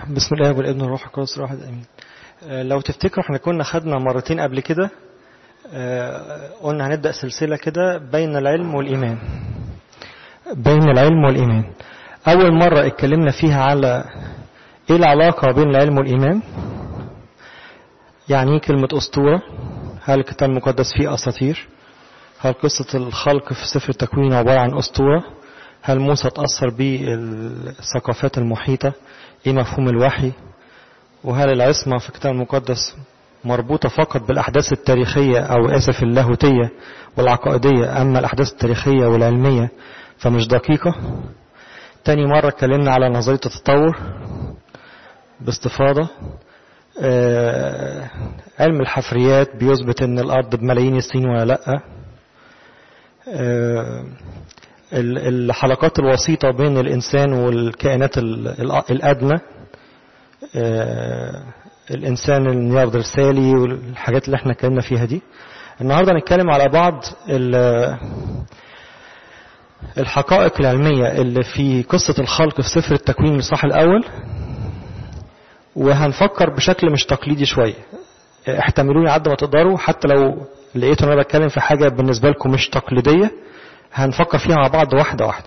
بسم الله والابن والروح القدس واحد امين آه، لو تفتكروا احنا كنا خدنا مرتين قبل كده آه، قلنا هنبدا سلسله كده بين العلم والايمان بين العلم والايمان اول مره اتكلمنا فيها على ايه العلاقه بين العلم والايمان يعني ايه كلمه اسطوره هل الكتاب المقدس فيه اساطير هل قصه الخلق في سفر التكوين عباره عن اسطوره هل موسى تأثر بالثقافات المحيطة ايه مفهوم الوحي وهل العصمة في الكتاب المقدس مربوطة فقط بالأحداث التاريخية أو آسف اللاهوتية والعقائدية أما الأحداث التاريخية والعلمية فمش دقيقة تاني مرة اتكلمنا على نظرية التطور باستفاضة آه علم الحفريات بيثبت ان الأرض بملايين السنين ولا لأ آه الحلقات الوسيطة بين الإنسان والكائنات الأدنى الإنسان النياردرسالي والحاجات اللي احنا اتكلمنا فيها دي النهاردة نتكلم على بعض الحقائق العلمية اللي في قصة الخلق في سفر التكوين الصح الأول وهنفكر بشكل مش تقليدي شوية احتملوني عد ما تقدروا حتى لو لقيتوا انا بتكلم في حاجة بالنسبة لكم مش تقليدية هنفكر فيها مع بعض واحدة واحدة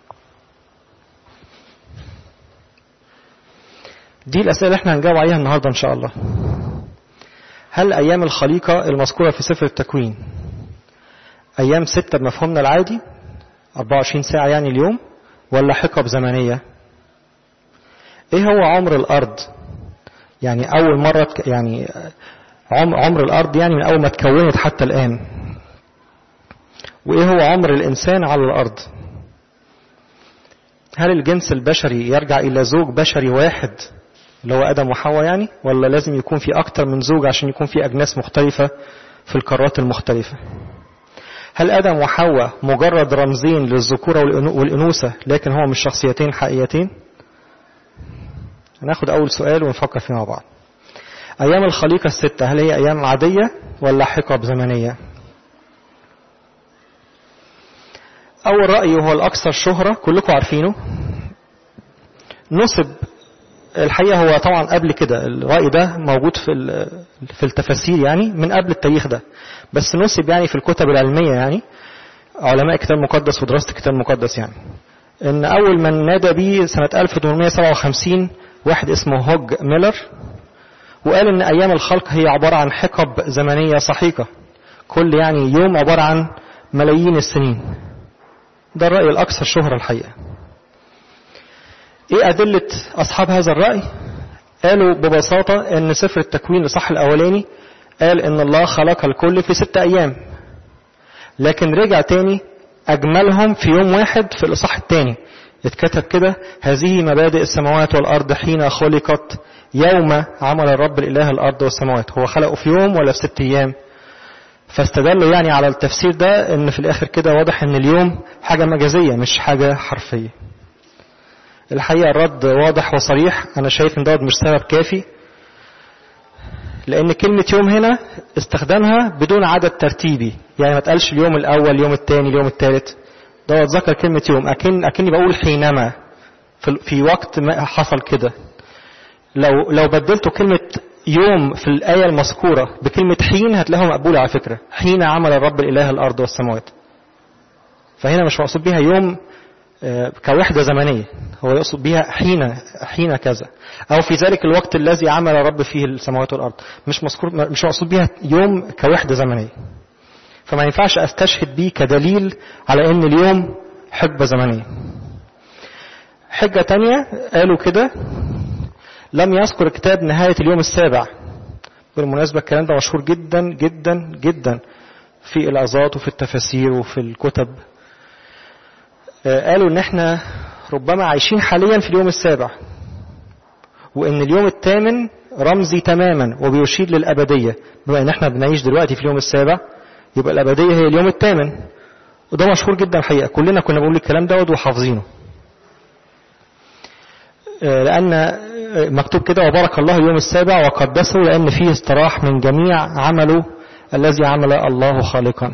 دي الأسئلة اللي احنا هنجاوب عليها النهاردة إن شاء الله هل أيام الخليقة المذكورة في سفر التكوين أيام ستة بمفهومنا العادي 24 ساعة يعني اليوم ولا حقب زمنية ايه هو عمر الأرض يعني أول مرة يعني عمر الأرض يعني من أول ما اتكونت حتى الآن وإيه هو عمر الإنسان على الأرض هل الجنس البشري يرجع إلى زوج بشري واحد اللي هو آدم وحواء يعني ولا لازم يكون في أكتر من زوج عشان يكون في أجناس مختلفة في القارات المختلفة هل آدم وحواء مجرد رمزين للذكورة والأنوثة لكن هو مش شخصيتين حقيقيتين هناخد أول سؤال ونفكر فيه مع بعض أيام الخليقة الستة هل هي أيام عادية ولا حقب زمنية أول رأي وهو الأكثر شهرة كلكم عارفينه نصب الحقيقة هو طبعا قبل كده الرأي ده موجود في في التفاسير يعني من قبل التاريخ ده بس نصب يعني في الكتب العلمية يعني علماء الكتاب المقدس ودراسة الكتاب المقدس يعني إن أول من نادى به سنة 1857 واحد اسمه هوج ميلر وقال إن أيام الخلق هي عبارة عن حقب زمنية سحيقة كل يعني يوم عبارة عن ملايين السنين ده الرأي الأكثر شهرة الحقيقة إيه أدلة أصحاب هذا الرأي قالوا ببساطة أن سفر التكوين الصح الأولاني قال أن الله خلق الكل في ستة أيام لكن رجع تاني أجملهم في يوم واحد في الإصحاح الثاني اتكتب كده هذه مبادئ السماوات والأرض حين خلقت يوم عمل الرب الإله الأرض والسماوات هو خلقه في يوم ولا في ست أيام فاستدلوا يعني على التفسير ده ان في الاخر كده واضح ان اليوم حاجة مجازية مش حاجة حرفية الحقيقة الرد واضح وصريح انا شايف ان دوت مش سبب كافي لان كلمة يوم هنا استخدامها بدون عدد ترتيبي يعني ما تقالش اليوم الاول اليوم الثاني اليوم الثالث دوت ذكر كلمة يوم أكن أكني بقول حينما في, في وقت ما حصل كده لو لو بدلته كلمة يوم في الآية المذكورة بكلمة حين هتلاقيها مقبولة على فكرة حين عمل الرب الإله الأرض والسماوات فهنا مش مقصود بها يوم كوحدة زمنية هو يقصد بها حين حين كذا أو في ذلك الوقت الذي عمل الرب فيه السماوات والأرض مش مذكور مش مقصود بها يوم كوحدة زمنية فما ينفعش أستشهد بيه كدليل على إن اليوم حقبة زمنية حجة تانية قالوا كده لم يذكر الكتاب نهاية اليوم السابع بالمناسبة الكلام ده مشهور جدا جدا جدا في العظات وفي التفاسير وفي الكتب قالوا ان احنا ربما عايشين حاليا في اليوم السابع وان اليوم الثامن رمزي تماما وبيشير للأبدية بما ان احنا بنعيش دلوقتي في اليوم السابع يبقى الأبدية هي اليوم الثامن وده مشهور جدا الحقيقة كلنا كنا بنقول الكلام دوت وحافظينه لأن مكتوب كده وبارك الله اليوم السابع وقدسه لأن فيه استراح من جميع عمله الذي عمل الله خالقا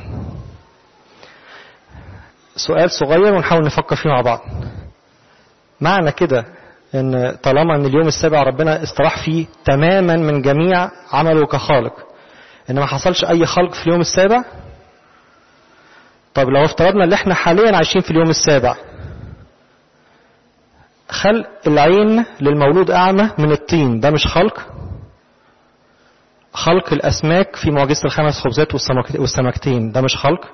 سؤال صغير ونحاول نفكر فيه مع بعض معنى كده ان طالما ان اليوم السابع ربنا استراح فيه تماما من جميع عمله كخالق ان ما حصلش اي خلق في اليوم السابع طب لو افترضنا ان احنا حاليا عايشين في اليوم السابع خلق العين للمولود اعمى من الطين ده مش خلق خلق الاسماك في معجزه الخمس خبزات والسمكتين ده مش خلق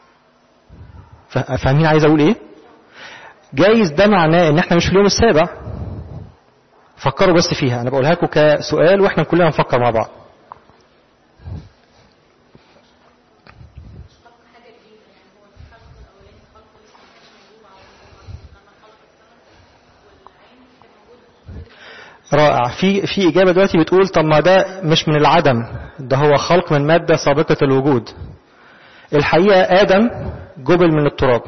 فاهمين عايز اقول ايه جايز ده معناه ان احنا مش في اليوم السابع فكروا بس فيها انا بقولها لكم كسؤال واحنا كلنا نفكر مع بعض رائع في في اجابه دلوقتي بتقول طب ما ده مش من العدم ده هو خلق من ماده سابقه الوجود الحقيقه ادم جبل من التراب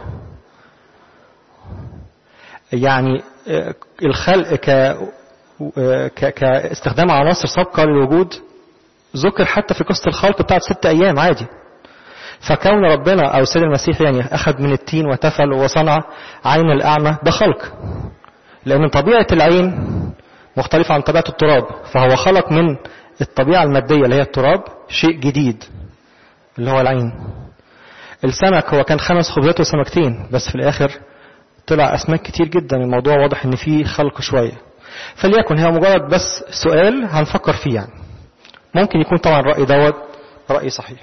يعني الخلق ك كاستخدام عناصر سابقه للوجود ذكر حتى في قصه الخلق بتاعت ست ايام عادي فكون ربنا او سيد المسيح يعني اخذ من التين وتفل وصنع عين الاعمى ده خلق لان طبيعه العين مختلفة عن طبيعة التراب فهو خلق من الطبيعة المادية اللي هي التراب شيء جديد اللي هو العين السمك هو كان خمس خبزات وسمكتين بس في الآخر طلع أسماك كتير جدا الموضوع واضح إن فيه خلق شوية فليكن هي مجرد بس سؤال هنفكر فيه يعني ممكن يكون طبعا الرأي دوت رأي صحيح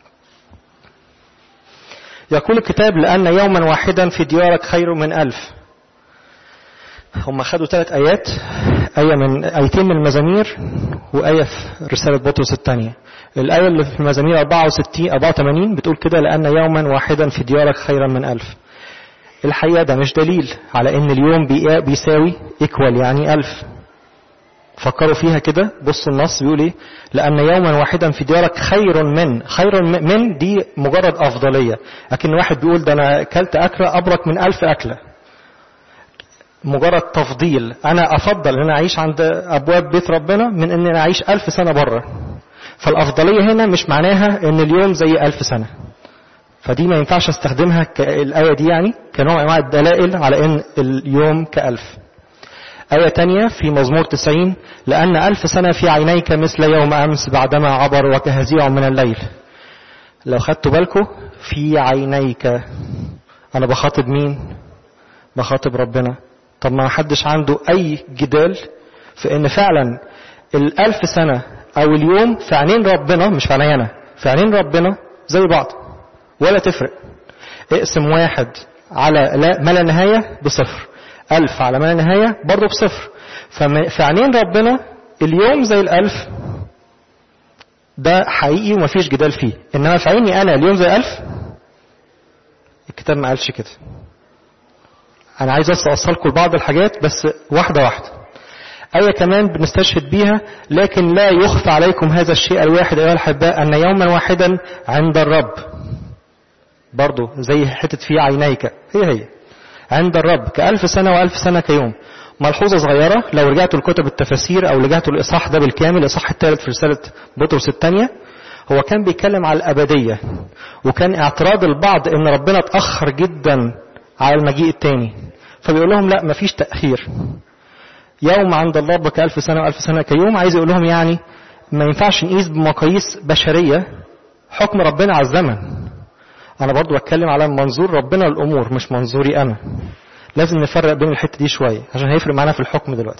يقول الكتاب لأن يوما واحدا في ديارك خير من ألف هم خدوا ثلاث آيات آية من آيتين من المزامير وآية في رسالة بطرس الثانية الآية اللي في المزامير 64 84 بتقول كده لأن يوما واحدا في ديارك خيرا من ألف الحقيقة ده مش دليل على إن اليوم بيساوي إيكوال يعني ألف فكروا فيها كده بصوا النص بيقول ايه لأن يوما واحدا في ديارك خير من خير من دي مجرد أفضلية لكن واحد بيقول ده أنا أكلت أكلة أبرك من ألف أكلة مجرد تفضيل أنا أفضل أن أنا أعيش عند أبواب بيت ربنا من أن أنا أعيش ألف سنة بره فالأفضلية هنا مش معناها أن اليوم زي ألف سنة فدي ما ينفعش استخدمها الآية دي يعني كنوع من أنواع الدلائل على أن اليوم كألف آية تانية في مزمور 90 لأن ألف سنة في عينيك مثل يوم أمس بعدما عبر وكهزيع من الليل لو خدتوا بالكم في عينيك أنا بخاطب مين بخاطب ربنا طب ما حدش عنده أي جدال في إن فعلا الألف سنة أو اليوم في عينين ربنا مش في عيني أنا في عينين ربنا زي بعض ولا تفرق اقسم واحد على لا ما لا نهاية بصفر ألف على ما لا نهاية برضه بصفر ففي عينين ربنا اليوم زي الألف ده حقيقي ومفيش جدال فيه إنما في عيني أنا اليوم زي ألف الكتاب ما قالش كده أنا عايز بس أوصلكم لبعض الحاجات بس واحدة واحدة آية كمان بنستشهد بيها لكن لا يخفى عليكم هذا الشيء الواحد أيها الأحباء أن يوما واحدا عند الرب برضو زي حتة في عينيك هي هي عند الرب كألف سنة وألف سنة كيوم ملحوظة صغيرة لو رجعتوا لكتب التفاسير أو رجعتوا الإصحاح ده بالكامل الإصحاح الثالث في رسالة بطرس الثانية هو كان بيتكلم على الأبدية وكان اعتراض البعض إن ربنا اتأخر جدا على المجيء الثاني فبيقول لهم لا مفيش تأخير يوم عند الله كألف سنة وألف سنة كيوم عايز يقول لهم يعني ما ينفعش نقيس بمقاييس بشرية حكم ربنا على الزمن أنا برضو بتكلم على منظور ربنا الأمور مش منظوري أنا لازم نفرق بين الحتة دي شوية عشان هيفرق معانا في الحكم دلوقتي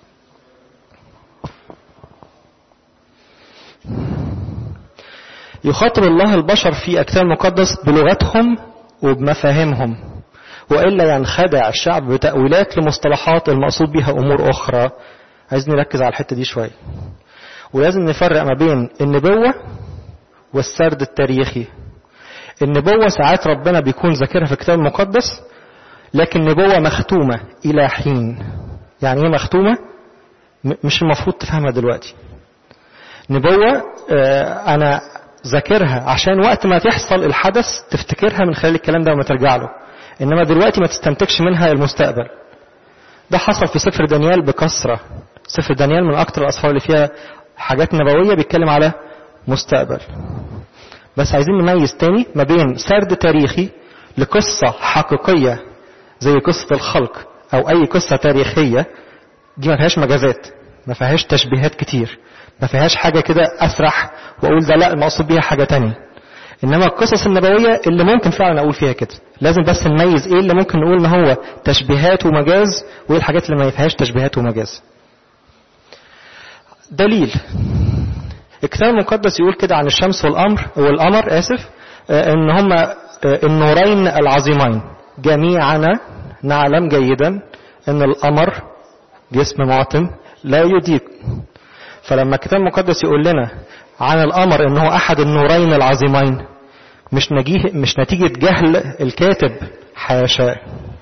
يخاطب الله البشر في الكتاب المقدس بلغتهم وبمفاهيمهم وإلا ينخدع الشعب بتأويلات لمصطلحات المقصود بها أمور أخرى عايزين نركز على الحتة دي شوية ولازم نفرق ما بين النبوة والسرد التاريخي النبوة ساعات ربنا بيكون ذاكرها في الكتاب المقدس لكن نبوة مختومة إلى حين يعني ايه مختومة مش المفروض تفهمها دلوقتي نبوة أنا ذاكرها عشان وقت ما تحصل الحدث تفتكرها من خلال الكلام ده وما ترجع له إنما دلوقتي ما تستنتجش منها المستقبل ده حصل في سفر دانيال بكثرة سفر دانيال من أكتر الأسفار اللي فيها حاجات نبوية بيتكلم على مستقبل بس عايزين نميز تاني ما بين سرد تاريخي لقصة حقيقية زي قصة الخلق أو أي قصة تاريخية دي ما فيهاش مجازات ما فيهاش تشبيهات كتير ما فيهاش حاجة كده أسرح وأقول ده لا المقصود بيها حاجة تانية إنما القصص النبوية اللي ممكن فعلا أقول فيها كده لازم بس نميز إيه اللي ممكن نقول إن هو تشبيهات ومجاز وإيه الحاجات اللي ما فيهاش تشبيهات ومجاز دليل الكتاب المقدس يقول كده عن الشمس والأمر والقمر آسف إن هما النورين العظيمين جميعنا نعلم جيدا ان القمر جسم معتم لا يضيق فلما الكتاب المقدس يقول لنا عن القمر ان هو احد النورين العظيمين مش نجيه مش نتيجة جهل الكاتب حاشا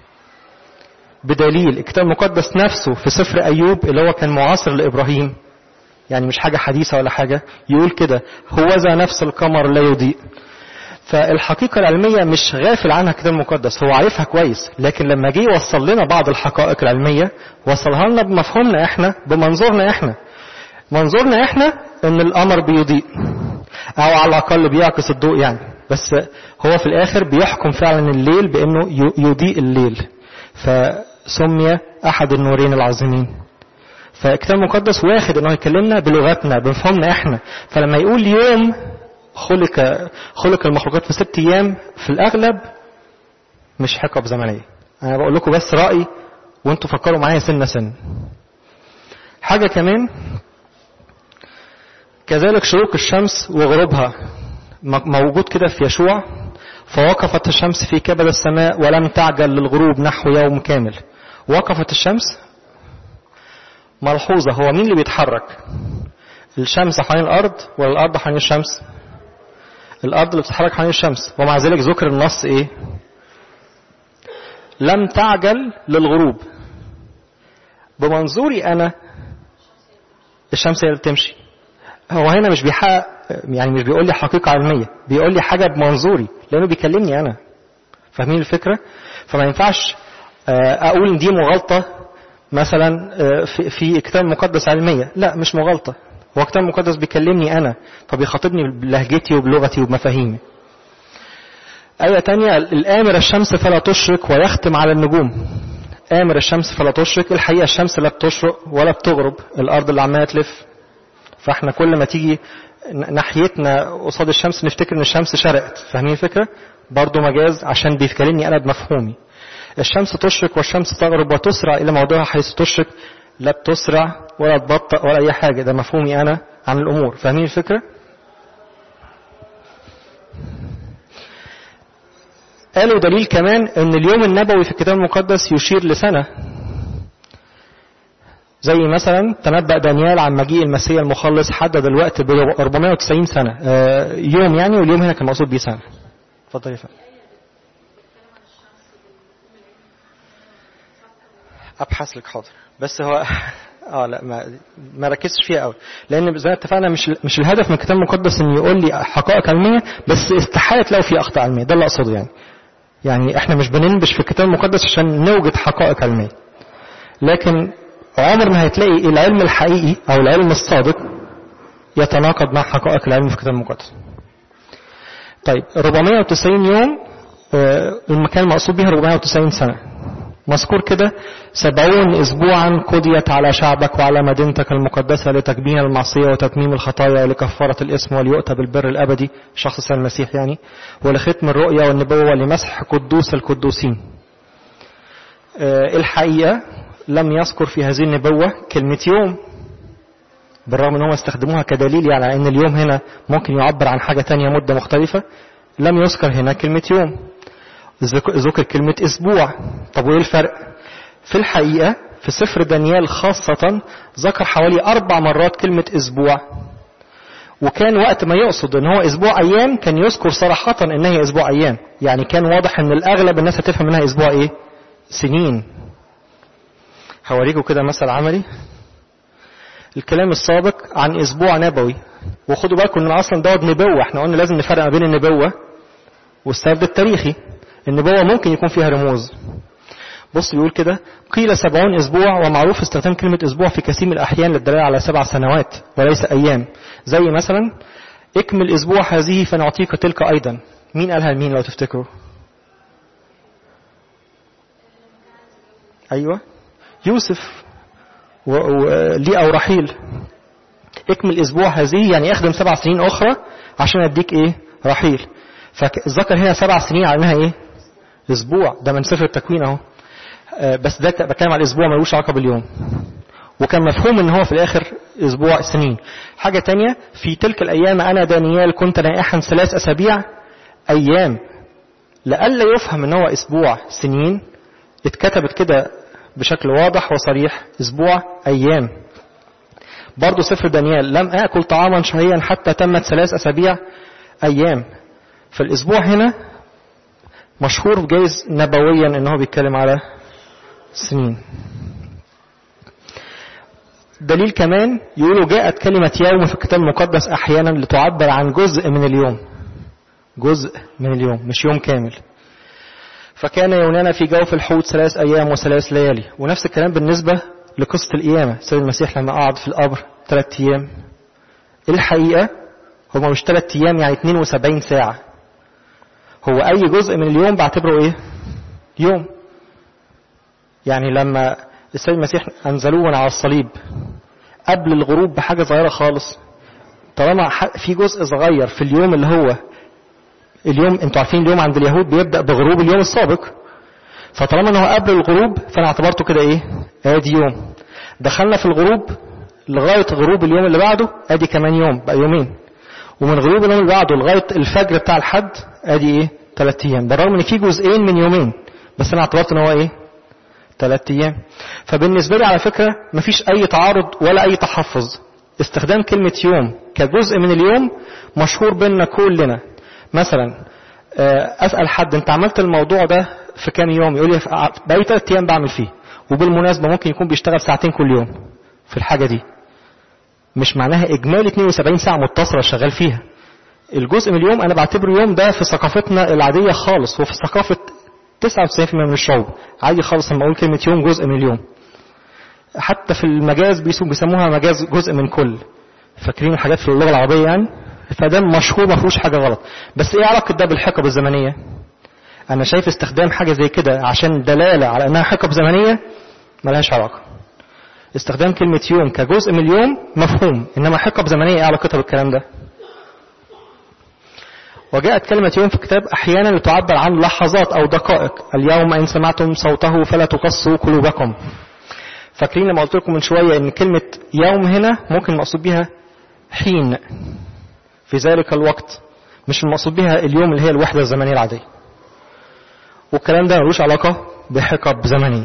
بدليل الكتاب المقدس نفسه في سفر ايوب اللي هو كان معاصر لابراهيم يعني مش حاجة حديثة ولا حاجة يقول كده هوذا نفس القمر لا يضيء فالحقيقة العلمية مش غافل عنها الكتاب المقدس هو عارفها كويس لكن لما جه يوصل لنا بعض الحقائق العلمية وصلها لنا بمفهومنا احنا بمنظورنا احنا منظورنا احنا ان القمر بيضيء او على الاقل بيعكس الضوء يعني بس هو في الاخر بيحكم فعلا الليل بانه يضيء الليل فسمي احد النورين العظيمين فالكتاب المقدس واخد انه يكلمنا بلغتنا بمفهومنا احنا فلما يقول يوم خلق خلق المخلوقات في ست ايام في الاغلب مش حقب زمنيه انا بقول لكم بس رايي وانتوا فكروا معايا سنه سن حاجه كمان كذلك شروق الشمس وغروبها موجود كده في يشوع فوقفت الشمس في كبد السماء ولم تعجل للغروب نحو يوم كامل وقفت الشمس ملحوظة هو مين اللي بيتحرك الشمس حوالين الأرض ولا الأرض حوالين الشمس الأرض اللي بتتحرك حوالين الشمس ومع ذلك ذكر النص إيه لم تعجل للغروب بمنظوري أنا الشمس هي اللي بتمشي هو هنا مش بيحقق يعني مش بيقول لي حقيقة علمية بيقول لي حاجة بمنظوري لأنه بيكلمني أنا فاهمين الفكرة فما ينفعش أقول إن دي مغالطة مثلا في, في كتاب مقدس علمية لا مش مغالطة هو كتاب مقدس بيكلمني أنا فبيخاطبني بلهجتي وبلغتي وبمفاهيمي آية تانية الآمر الشمس فلا تشرق ويختم على النجوم آمر الشمس فلا تشرق الحقيقة الشمس لا بتشرق ولا بتغرب الأرض اللي عمالة تلف فاحنا كل ما تيجي ناحيتنا قصاد الشمس نفتكر ان الشمس شرقت فاهمين الفكرة برضو مجاز عشان بيكلمني انا بمفهومي الشمس تشرق والشمس تغرب وتسرع الى موضوعها حيث تشرق لا بتسرع ولا تبطأ ولا اي حاجة ده مفهومي انا عن الامور فاهمين الفكرة قالوا دليل كمان ان اليوم النبوي في الكتاب المقدس يشير لسنة زي مثلا تنبأ دانيال عن مجيء المسيح المخلص حدد الوقت ب 490 سنة يوم يعني واليوم هنا كان مقصود بيه سنة اتفضل يا فندم ابحث لك حاضر بس هو اه لا ما ما ركزتش فيها قوي لان زي ما اتفقنا مش مش الهدف من الكتاب المقدس ان يقول لي حقائق علميه بس استحاله تلاقوا فيه اخطاء علميه ده اللي اقصده يعني يعني احنا مش بننبش في الكتاب المقدس عشان نوجد حقائق علميه لكن عمر ما هتلاقي العلم الحقيقي او العلم الصادق يتناقض مع حقائق العلم في الكتاب المقدس طيب 490 يوم المكان المقصود بها 490 سنة مذكور كده سبعون أسبوعا قضيت على شعبك وعلى مدينتك المقدسة لتكبين المعصية وتتميم الخطايا ولكفارة الإثم وليؤتى بالبر الأبدي شخص المسيح يعني ولختم الرؤيا والنبوة ولمسح قدوس القدوسين الحقيقة لم يذكر في هذه النبوة كلمة يوم بالرغم ان هم استخدموها كدليل يعني على ان اليوم هنا ممكن يعبر عن حاجة تانية مدة مختلفة لم يذكر هنا كلمة يوم ذكر كلمة اسبوع طب وايه الفرق في الحقيقة في سفر دانيال خاصة ذكر حوالي اربع مرات كلمة اسبوع وكان وقت ما يقصد ان هو اسبوع ايام كان يذكر صراحة ان هي اسبوع ايام يعني كان واضح ان الاغلب الناس هتفهم منها اسبوع ايه سنين هوريكم كده مثل عملي الكلام السابق عن اسبوع نبوي وخدوا بالكم ان اصلا دوت نبوه احنا قلنا لازم نفرق ما بين النبوه والسرد التاريخي النبوه ممكن يكون فيها رموز بص بيقول كده قيل سبعون اسبوع ومعروف استخدام كلمه اسبوع في كثير من الاحيان للدلاله على سبع سنوات وليس ايام زي مثلا اكمل اسبوع هذه فنعطيك تلك ايضا مين قالها لمين لو تفتكروا ايوه يوسف ولي أو رحيل اكمل أسبوع هذه يعني اخدم سبع سنين أخرى عشان أديك إيه رحيل فالذكر هنا سبع سنين على إنها إيه أسبوع ده من سفر التكوين أهو بس ده بتكلم على الأسبوع ملوش علاقة باليوم وكان مفهوم ان هو في الاخر اسبوع سنين حاجة تانية في تلك الايام انا دانيال كنت نائحا ثلاث اسابيع ايام لألا يفهم ان هو اسبوع سنين اتكتبت كده بشكل واضح وصريح اسبوع ايام برضو سفر دانيال لم اكل طعاما شهيا حتى تمت ثلاث اسابيع ايام فالاسبوع هنا مشهور جايز نبويا ان هو بيتكلم على سنين دليل كمان يقولوا جاءت كلمة يوم في الكتاب المقدس أحيانا لتعبر عن جزء من اليوم جزء من اليوم مش يوم كامل فكان يونانا في جوف الحوت ثلاث أيام وثلاث ليالي ونفس الكلام بالنسبة لقصة القيامة سيد المسيح لما قعد في القبر ثلاث أيام الحقيقة هو مش ثلاث أيام يعني 72 ساعة هو أي جزء من اليوم بعتبره إيه يوم يعني لما السيد المسيح أنزلوه على الصليب قبل الغروب بحاجة صغيرة خالص طالما في جزء صغير في اليوم اللي هو اليوم انتوا عارفين اليوم عند اليهود بيبدأ بغروب اليوم السابق فطالما انه قبل الغروب فانا اعتبرته كده ايه ادي يوم دخلنا في الغروب لغاية غروب اليوم اللي بعده ادي كمان يوم بقى يومين ومن غروب اليوم اللي بعده لغاية الفجر بتاع الحد ادي ايه ثلاث ايام بالرغم ان في جزئين من يومين بس انا اعتبرت ان هو ايه ثلاث ايام فبالنسبة لي على فكرة مفيش اي تعارض ولا اي تحفظ استخدام كلمة يوم كجزء من اليوم مشهور بيننا كلنا مثلا اسأل حد انت عملت الموضوع ده في كام يوم يقول لي بقالي ثلاث ايام بعمل فيه وبالمناسبة ممكن يكون بيشتغل ساعتين كل يوم في الحاجة دي مش معناها اجمالي 72 ساعة متصلة شغال فيها الجزء من اليوم انا بعتبره يوم ده في ثقافتنا العادية خالص وفي ثقافة 99% من الشعوب عادي خالص لما اقول كلمة يوم جزء من اليوم حتى في المجاز بيسموها مجاز جزء من كل فاكرين الحاجات في اللغة العربية يعني فده مشهور ما فيهوش حاجة غلط بس ايه علاقة ده بالحقب الزمنية انا شايف استخدام حاجة زي كده عشان دلالة على انها حقب زمنية ملهاش علاقة استخدام كلمة يوم كجزء من اليوم مفهوم انما حقب زمنية ايه علاقتها بالكلام ده وجاءت كلمة يوم في الكتاب أحيانا لتعبر عن لحظات أو دقائق اليوم إن سمعتم صوته فلا تقصوا قلوبكم فاكرين لما قلت لكم من شوية إن كلمة يوم هنا ممكن المقصود بها حين في ذلك الوقت مش المقصود بها اليوم اللي هي الوحدة الزمنية العادية والكلام ده ملوش علاقة بحقب زمنية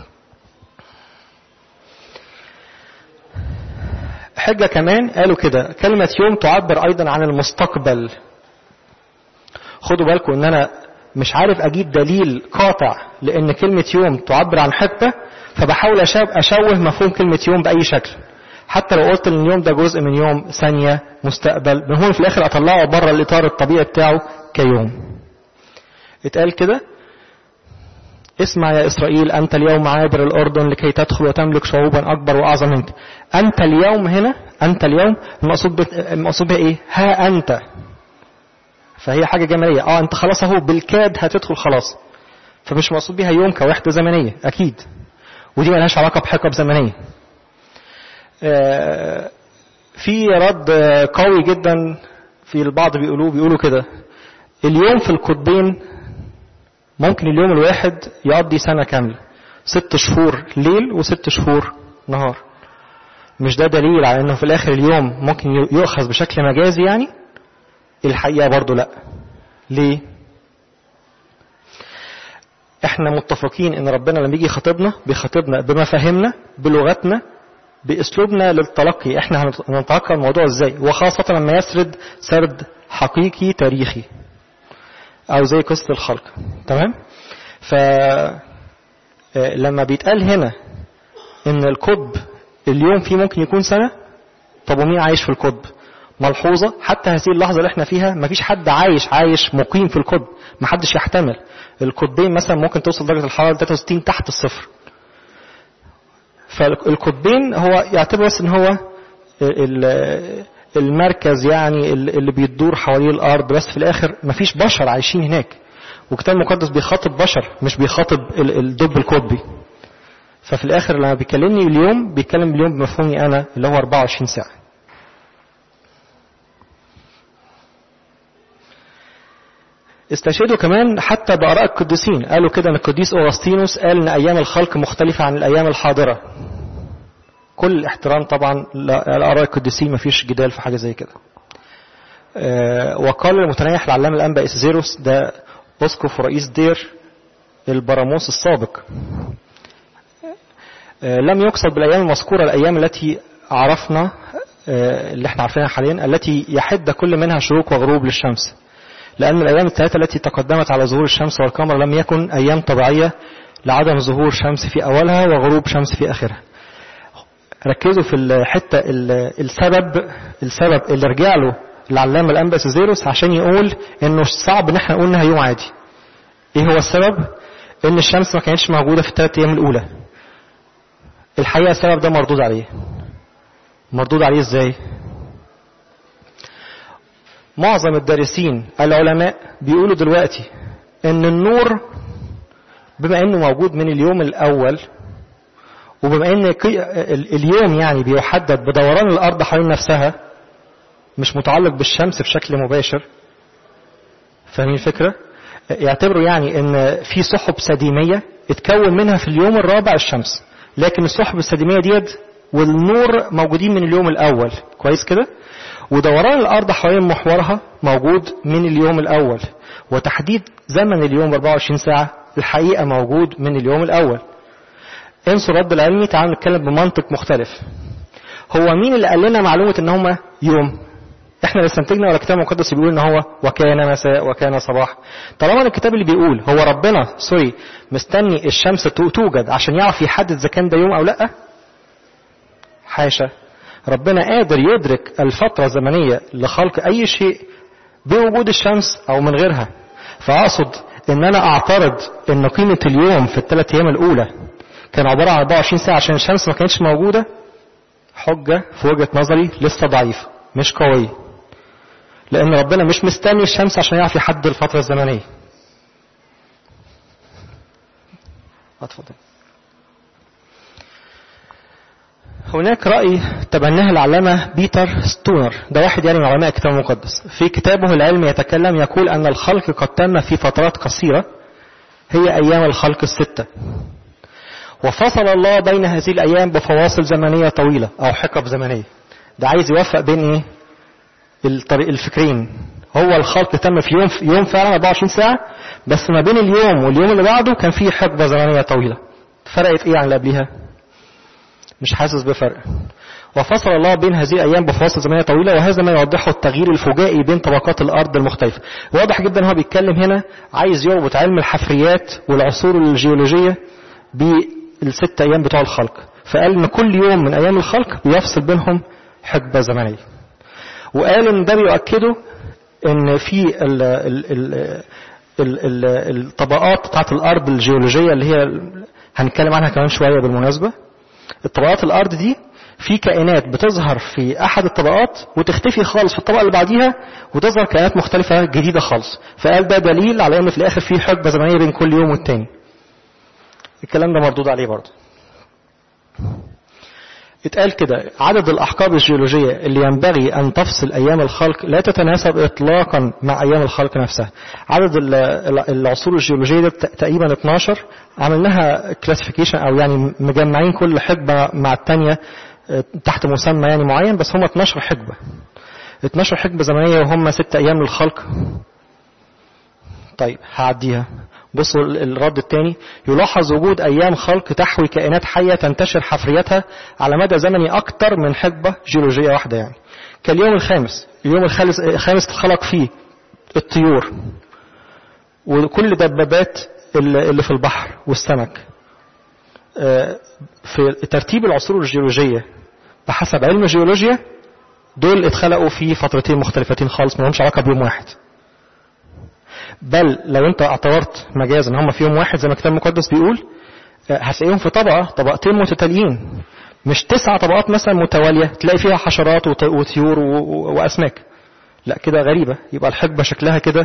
حجة كمان قالوا كده كلمة يوم تعبر أيضا عن المستقبل خدوا بالكم ان انا مش عارف اجيب دليل قاطع لان كلمة يوم تعبر عن حقبة فبحاول اشوه مفهوم كلمة يوم باي شكل حتى لو قلت ان اليوم ده جزء من يوم ثانية مستقبل من هون في الاخر اطلعه بره الاطار الطبيعي بتاعه كيوم اتقال كده اسمع يا إسرائيل أنت اليوم عابر الأردن لكي تدخل وتملك شعوبا أكبر وأعظم منك أنت اليوم هنا أنت اليوم المقصود المقصود بها إيه ها أنت فهي حاجة جمالية اه انت خلاص اهو بالكاد هتدخل خلاص فمش مقصود بيها يوم كوحدة زمنية اكيد ودي ملهاش علاقة بحقب زمنية آه في رد قوي جدا في البعض بيقولوه بيقولوا كده اليوم في القطبين ممكن اليوم الواحد يقضي سنة كاملة ست شهور ليل وست شهور نهار مش ده دليل على انه في الاخر اليوم ممكن يؤخذ بشكل مجازي يعني الحقيقة برضو لا ليه احنا متفقين ان ربنا لما يجي يخاطبنا بيخاطبنا بمفاهيمنا بلغتنا باسلوبنا للتلقي احنا هنتلقى الموضوع ازاي وخاصة لما يسرد سرد حقيقي تاريخي او زي قصة الخلق تمام ف لما بيتقال هنا ان القطب اليوم فيه ممكن يكون سنة طب ومين عايش في القطب ملحوظة حتى هذه اللحظة اللي احنا فيها مفيش حد عايش عايش مقيم في القطب محدش يحتمل القطبين مثلا ممكن توصل درجة الحرارة 63 تحت الصفر فالقطبين هو يعتبر بس ان هو المركز يعني اللي بيدور حوالين الارض بس في الاخر مفيش بشر عايشين هناك وكتاب المقدس بيخاطب بشر مش بيخاطب الدب القطبي ففي الآخر لما بيكلمني اليوم بيتكلم اليوم بمفهومي أنا اللي هو 24 ساعة استشهدوا كمان حتى بآراء القديسين قالوا كده ان القديس أوغسطينوس قال ان أيام الخلق مختلفة عن الأيام الحاضرة كل احترام طبعا لآراء القديسين مفيش جدال في حاجة زي كده وقال المتنيح العلامة الأنبا إسزيروس ده أسقف ورئيس دير البراموس السابق لم يقصد بالأيام المذكورة الأيام التي عرفنا اللي احنا عارفينها حاليا التي يحد كل منها شروق وغروب للشمس لأن الأيام الثلاثة التي تقدمت على ظهور الشمس والقمر لم يكن أيام طبيعية لعدم ظهور شمس في أولها وغروب شمس في آخرها ركزوا في الحتة السبب السبب اللي رجع له العلامة الأنبا سيزيروس عشان يقول إنه صعب إن احنا نقول إنها يوم عادي. إيه هو السبب؟ إن الشمس ما كانتش موجودة في الثلاث أيام الأولى. الحقيقة السبب ده مردود عليه. مردود عليه إزاي؟ معظم الدارسين العلماء بيقولوا دلوقتي إن النور بما إنه موجود من اليوم الأول وبما إن اليوم يعني بيحدد بدوران الأرض حوالين نفسها مش متعلق بالشمس بشكل مباشر فاهمين الفكرة؟ يعتبروا يعني ان في سحب سديمية اتكون منها في اليوم الرابع الشمس لكن السحب السديمية ديت والنور موجودين من اليوم الأول كويس كده؟ ودوران الأرض حوالين محورها موجود من اليوم الأول وتحديد زمن اليوم 24 ساعة الحقيقة موجود من اليوم الأول انسوا الرد العلمي تعالوا نتكلم بمنطق مختلف هو مين اللي قال لنا معلومة ان هما يوم احنا اللي استنتجنا ولا الكتاب المقدس بيقول ان هو وكان مساء وكان صباح طالما الكتاب اللي بيقول هو ربنا سوري مستني الشمس توجد عشان يعرف يحدد اذا كان ده يوم او لا حاشا ربنا قادر يدرك الفترة الزمنية لخلق اي شيء بوجود الشمس او من غيرها فاقصد ان انا اعترض ان قيمة اليوم في الثلاث ايام الاولى كان عبارة عن 24 ساعة عشان الشمس ما كانتش موجودة حجة في وجهة نظري لسه ضعيفة مش قوية لأن ربنا مش مستني الشمس عشان يعرف يحدد الفترة الزمنية اتفضل هناك رأي تبناه العلامة بيتر ستونر ده واحد يعني من علماء الكتاب المقدس في كتابه العلم يتكلم يقول أن الخلق قد تم في فترات قصيرة هي أيام الخلق الستة وفصل الله بين هذه الأيام بفواصل زمنية طويلة أو حقب زمنية ده عايز يوفق بين إيه الطريق الفكرين هو الخلق تم في يوم في يوم فعلا 24 ساعة بس ما بين اليوم واليوم اللي بعده كان في حقبة زمنية طويلة فرقت إيه عن اللي قبليها مش حاسس بفرق وفصل الله بين هذه الأيام بفواصل زمنية طويلة وهذا ما يوضحه التغيير الفجائي بين طبقات الأرض المختلفة واضح جدا هو بيتكلم هنا عايز يربط علم الحفريات والعصور الجيولوجية بالست أيام بتوع الخلق فقال إن كل يوم من أيام الخلق بيفصل بينهم حقبة زمنية وقال إن ده بيؤكده إن في ال ال ال ال ال الطبقات بتاعت الأرض الجيولوجية اللي هي هنتكلم عنها كمان شوية بالمناسبة الطبقات الأرض دي في كائنات بتظهر في أحد الطبقات وتختفي خالص في الطبقة اللي بعديها وتظهر كائنات مختلفة جديدة خالص فقال ده دليل على أن في الآخر في حقبة زمنية بين كل يوم والتاني الكلام ده مردود عليه برضه اتقال كده عدد الأحقاب الجيولوجية اللي ينبغي أن تفصل أيام الخلق لا تتناسب إطلاقا مع أيام الخلق نفسها عدد العصور الجيولوجية ده تقريبا 12 عملناها كلاسيفيكيشن أو يعني مجمعين كل حقبة مع الثانية تحت مسمى يعني معين بس هم 12 حقبة 12 حقبة زمنية وهم 6 أيام للخلق طيب هعديها بصوا الرد الثاني يلاحظ وجود أيام خلق تحوي كائنات حية تنتشر حفريتها على مدى زمني أكتر من حقبة جيولوجية واحدة يعني كاليوم الخامس اليوم الخامس الخامس اتخلق فيه الطيور وكل دبابات اللي في البحر والسمك في ترتيب العصور الجيولوجية بحسب علم الجيولوجيا دول اتخلقوا في فترتين مختلفتين خالص ما لهمش علاقة بيوم واحد بل لو انت اعتبرت مجازا ان هم في يوم واحد زي ما الكتاب المقدس بيقول هتلاقيهم في طبقة طبقتين متتاليين مش تسع طبقات مثلا متوالية تلاقي فيها حشرات وطيور وأسماك لا كده غريبة يبقى الحقبة شكلها كده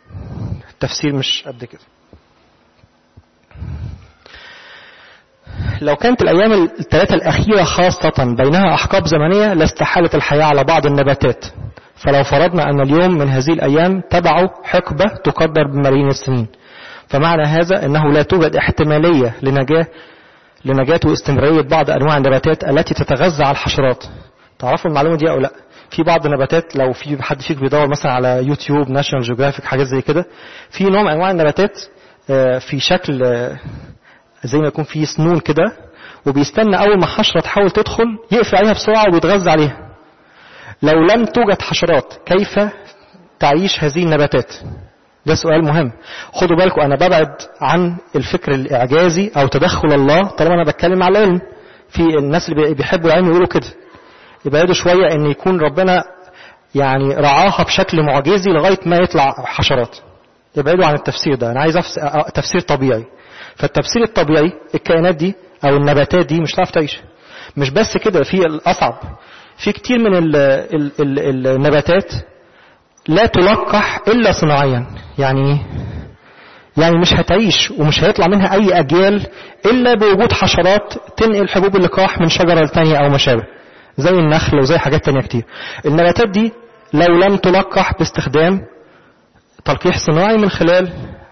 التفسير مش قد كده لو كانت الأيام الثلاثة الأخيرة خاصة بينها أحقاب زمنية لاستحالت الحياة على بعض النباتات فلو فرضنا أن اليوم من هذه الأيام تبعه حقبة تقدر بملايين السنين فمعنى هذا أنه لا توجد احتمالية لنجاة لنجاة واستمرارية بعض أنواع النباتات التي تتغذى على الحشرات تعرفوا المعلومة دي أو لا في بعض النباتات لو في حد فيك بيدور مثلا على يوتيوب ناشونال جيوغرافيك حاجات زي كده في نوع من أنواع النباتات في شكل زي ما يكون في سنون كده وبيستنى أول ما حشرة تحاول تدخل يقفل عليها بسرعة وبيتغذى عليها لو لم توجد حشرات كيف تعيش هذه النباتات ده سؤال مهم خدوا بالكم أنا ببعد عن الفكر الإعجازي أو تدخل الله طالما أنا بتكلم على العلم في الناس اللي بيحبوا العلم يقولوا كده يبعدوا شوية أن يكون ربنا يعني رعاها بشكل معجزي لغاية ما يطلع حشرات يبعدوا عن التفسير ده أنا عايز تفسير طبيعي فالتفسير الطبيعي الكائنات دي أو النباتات دي مش هتعرف تعيش مش بس كده في الأصعب في كتير من ال ال ال النباتات لا تلقح إلا صناعيا يعني يعني مش هتعيش ومش هيطلع منها أي أجيال إلا بوجود حشرات تنقل حبوب اللقاح من شجرة لتانية أو ما شابه زي النخل وزي حاجات تانية كتير النباتات دي لو لم تلقح باستخدام تلقيح صناعي من خلال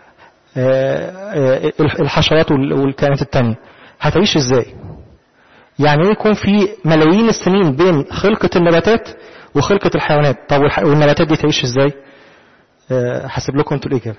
الحشرات والكائنات التانية هتعيش ازاي يعني يكون في ملايين السنين بين خلقة النباتات وخلقة الحيوانات طب والنباتات دي تعيش ازاي حسب لكم انتوا الإجابة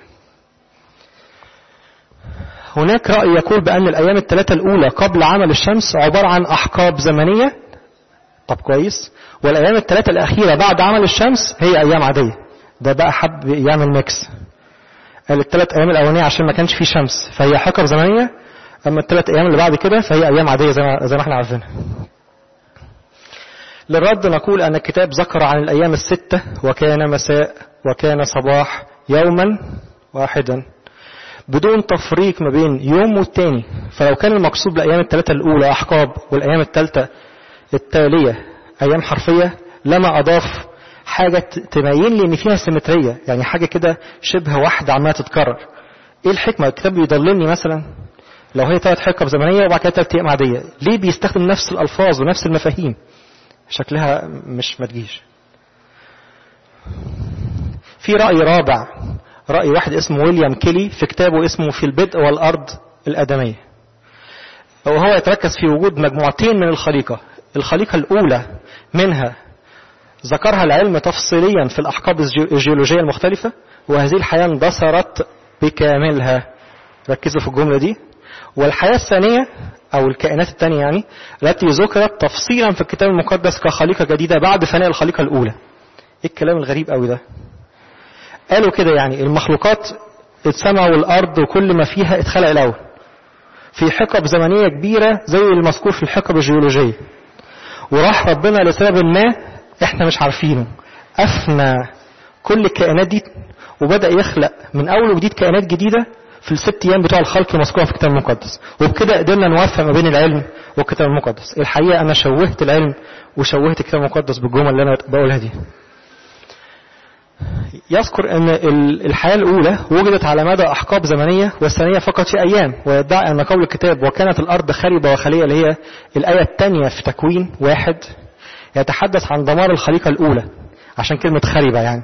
هناك رأي يقول بأن الأيام الثلاثة الأولى قبل عمل الشمس عبارة عن أحقاب زمنية طب كويس والأيام الثلاثة الأخيرة بعد عمل الشمس هي أيام عادية ده بقى حب يعمل ميكس قال الثلاث أيام الأولانية عشان ما كانش فيه شمس فهي حقب زمنية أما الثلاث أيام اللي بعد كده فهي أيام عادية زي ما, زي ما احنا عارفينها للرد نقول أن الكتاب ذكر عن الأيام الستة وكان مساء وكان صباح يوما واحدا بدون تفريق ما بين يوم والتاني فلو كان المقصود بالأيام الثلاثة الأولى أحقاب والأيام الثالثة التالية أيام حرفية لما أضاف حاجة تبين لي إن فيها سيمترية يعني حاجة كده شبه واحدة عمالة تتكرر إيه الحكمة الكتاب بيضللني مثلا لو هي ثلاث حقب زمنية وبعد كده ثلاث أيام عادية ليه بيستخدم نفس الألفاظ ونفس المفاهيم شكلها مش ما تجيش في رأي رابع رأي واحد اسمه ويليام كيلي في كتابه اسمه في البدء والأرض الآدمية وهو يتركز في وجود مجموعتين من الخليقة الخليقة الأولى منها ذكرها العلم تفصيليا في الأحقاب الجيولوجية المختلفة وهذه الحياة اندثرت بكاملها ركزوا في الجملة دي والحياة الثانية أو الكائنات الثانية يعني التي ذكرت تفصيلا في الكتاب المقدس كخليقة جديدة بعد فناء الخليقة الأولى إيه الكلام الغريب قوي ده قالوا كده يعني المخلوقات السماء والأرض وكل ما فيها اتخلق الأول في حقب زمنية كبيرة زي المذكور في الحقب الجيولوجية وراح ربنا لسبب ما احنا مش عارفينه أفنى كل الكائنات دي وبدأ يخلق من أول وجديد كائنات جديدة في الست أيام بتوع الخلق المذكورة في الكتاب المقدس وبكده قدرنا نوفق ما بين العلم والكتاب المقدس الحقيقة أنا شوهت العلم وشوهت الكتاب المقدس بالجمل اللي أنا بقولها دي يذكر أن الحياة الأولى وجدت على مدى أحقاب زمنية والثانية فقط في أيام ويدعي أن قول الكتاب وكانت الأرض خربة وخلية اللي هي الآية الثانية في تكوين واحد يتحدث عن دمار الخليقة الأولى عشان كلمة خربة يعني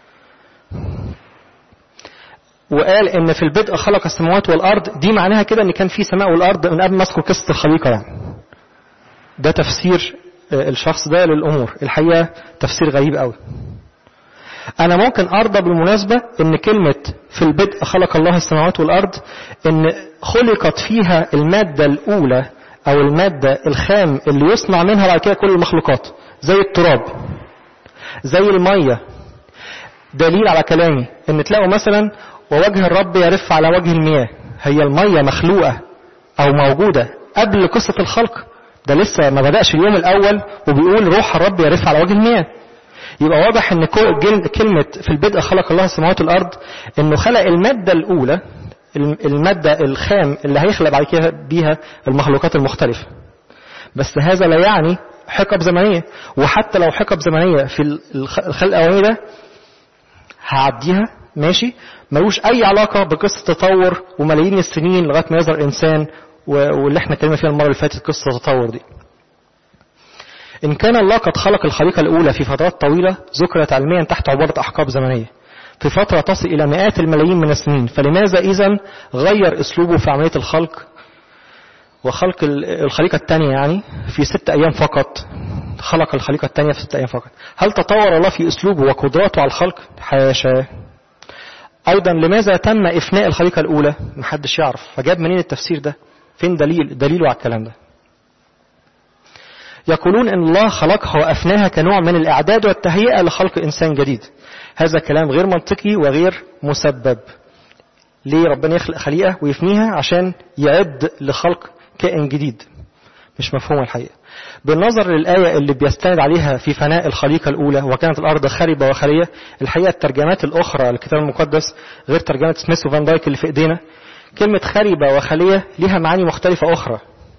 وقال ان في البدء خلق السماوات والارض دي معناها كده ان كان في سماء والارض من قبل ما اذكر قصه الخليقه يعني ده تفسير الشخص ده للامور الحقيقه تفسير غريب قوي انا ممكن ارضى بالمناسبه ان كلمه في البدء خلق الله السماوات والارض ان خلقت فيها الماده الاولى او الماده الخام اللي يصنع منها بعد كده كل المخلوقات زي التراب زي الميه دليل على كلامي ان تلاقوا مثلا ووجه الرب يرف على وجه المياه هي المية مخلوقة أو موجودة قبل قصة الخلق ده لسه ما بدأش اليوم الأول وبيقول روح الرب يرف على وجه المياه يبقى واضح ان كلمة في البدء خلق الله السماوات والأرض انه خلق المادة الأولى المادة الخام اللي هيخلق بعد كده بيها المخلوقات المختلفة بس هذا لا يعني حقب زمنية وحتى لو حقب زمنية في الخلق الأولاني ده هعديها ماشي ملوش أي علاقة بقصة تطور وملايين السنين لغاية ما يظهر إنسان واللي احنا اتكلمنا فيها المرة اللي فاتت قصة التطور دي إن كان الله قد خلق الخليقة الأولى في فترات طويلة ذكرت علميا تحت عبارة أحقاب زمنية في فترة تصل إلى مئات الملايين من السنين فلماذا إذا غير أسلوبه في عملية الخلق وخلق الخليقة الثانية يعني في ست أيام فقط خلق الخليقة الثانية في ست أيام فقط هل تطور الله في أسلوبه وقدراته على الخلق حاشا أيضا لماذا تم إفناء الخليقة الأولى محدش يعرف فجاب منين التفسير ده فين دليل دليله على الكلام ده يقولون ان الله خلقها وافناها كنوع من الاعداد والتهيئه لخلق انسان جديد هذا كلام غير منطقي وغير مسبب ليه ربنا يخلق خليقه ويفنيها عشان يعد لخلق كائن جديد مش مفهوم الحقيقه بالنظر للآية اللي بيستند عليها في فناء الخليقة الأولى وكانت الأرض خربة وخالية الحقيقة الترجمات الأخرى للكتاب المقدس غير ترجمة سميث وفان دايك اللي في إيدينا كلمة خربة وخالية ليها معاني مختلفة أخرى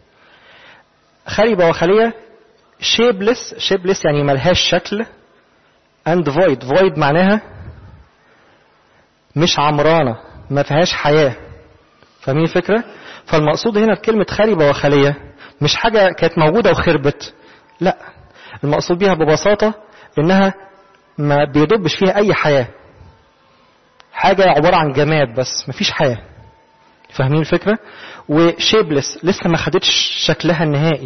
خربة وخالية شيبلس شيبلس يعني ملهاش شكل and void void معناها مش عمرانة ما فيهاش حياة فاهمين الفكرة فالمقصود هنا بكلمة خربة وخالية مش حاجة كانت موجودة وخربت لا المقصود بيها ببساطة انها ما بيدبش فيها اي حياة حاجة عبارة عن جماد بس مفيش حياة فاهمين الفكرة وشيبلس لسه ما خدتش شكلها النهائي